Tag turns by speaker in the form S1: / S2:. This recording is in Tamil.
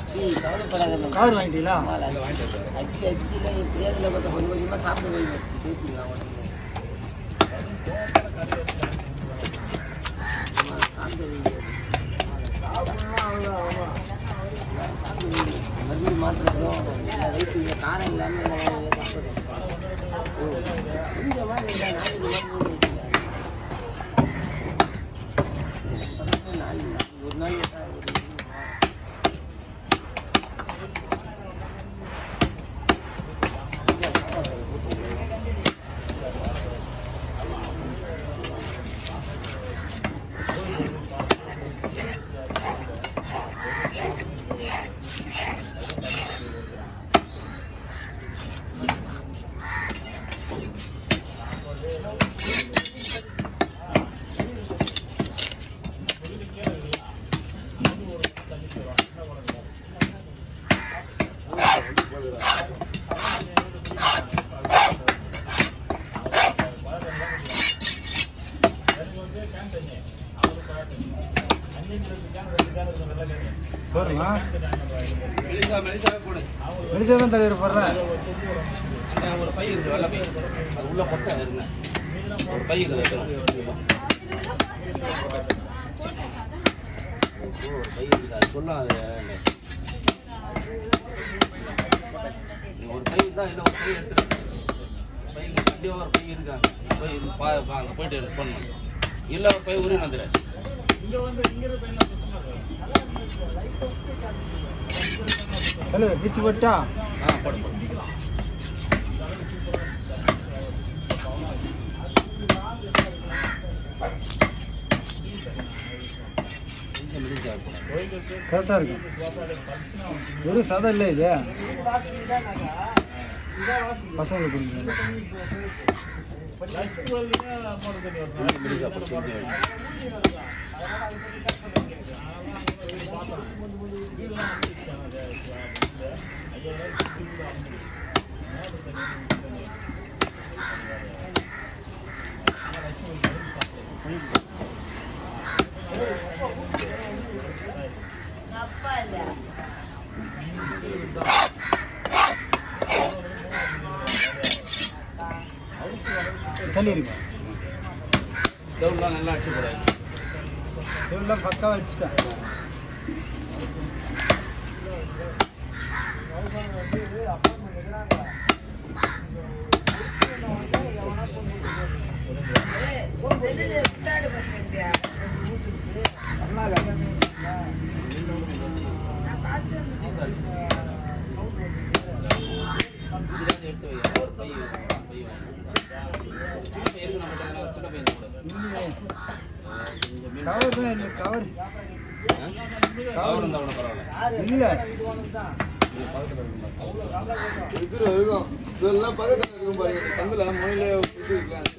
S1: சீ, கவலைப்படாத
S2: கார் வாங்கிட்டீங்களா
S1: அச்சு அச்சுல தெரியாதுல பார்த்தா கொஞ்சம் கொஞ்சமா சாப்பிட போய் வச்சு சேர்த்துக்கலாம் உடனே ஆமா, சாப்பிட வைங்க. மறுபடியும் மாத்திரம் வயிற்று காரம் இல்லாம சாப்பிடுறோம் ஓ, கொஞ்சமா இல்லை நாளைக்கு மருந்து வைக்கல. நாளைக்கு ஒரு நாள் கேட்டா ஒரு இது.
S2: போடுறா
S3: மெலிசா மெலிசா போடு
S2: மெலிசா தான் தலைவர் போடுறேன்
S3: அந்த ஒரு பை இருக்கு வெள்ளை பை அது உள்ள கொட்டை இருங்க ஒரு பை இருக்குது ஒரு பை இருக்குது அது சொல்ல அது நீ ஒரு பை தான் இல்லை ஒரு பை எடுத்துரு பை கண்டிப்பாக ஒரு பை இருக்காங்க போய் இது பா பா, அங்கே போயிட்டு எடுத்து பண்ணணும் இல்லை ஒரு பை உருவி வந்துடு
S2: தலைவர் பிச்சு போட்டா
S3: ஆ போடு போடு கொஞ்சம் மெலிசா போடு
S2: கரெக்டாக இருக்கும் வெறும் சதம் இல்லை இது பசங்களுக்கு கொடுக்குறேன்
S3: கொஞ்சம் மெலிசா போடு கொஞ்சம்
S2: தள்ளி இருக்கு
S3: செவ்வெல்லாம் நல்லா அடிச்சு போடு
S2: செவ்வெல்லாம் பக்காவாக அடிச்சிட்டேன்
S3: இதுதான் எடுத்து வை ஒரு பை பை வாங்கி சின்ன பை இருக்கு நம்ம ஒரு சின்ன பை போடு கொஞ்சம் மீன்
S2: கவர் தான் இல்லை கவர்
S3: கவர் இருந்தால் கூட பரவாயில்ல
S2: இல்லை
S3: நீங்க பக்கத்துல இருக்கும்போது
S4: இதெல்லாம் பக்கத்துல இருக்கும் பாருங்க தமிழ்ல மொழியில இது இருக்கலாம்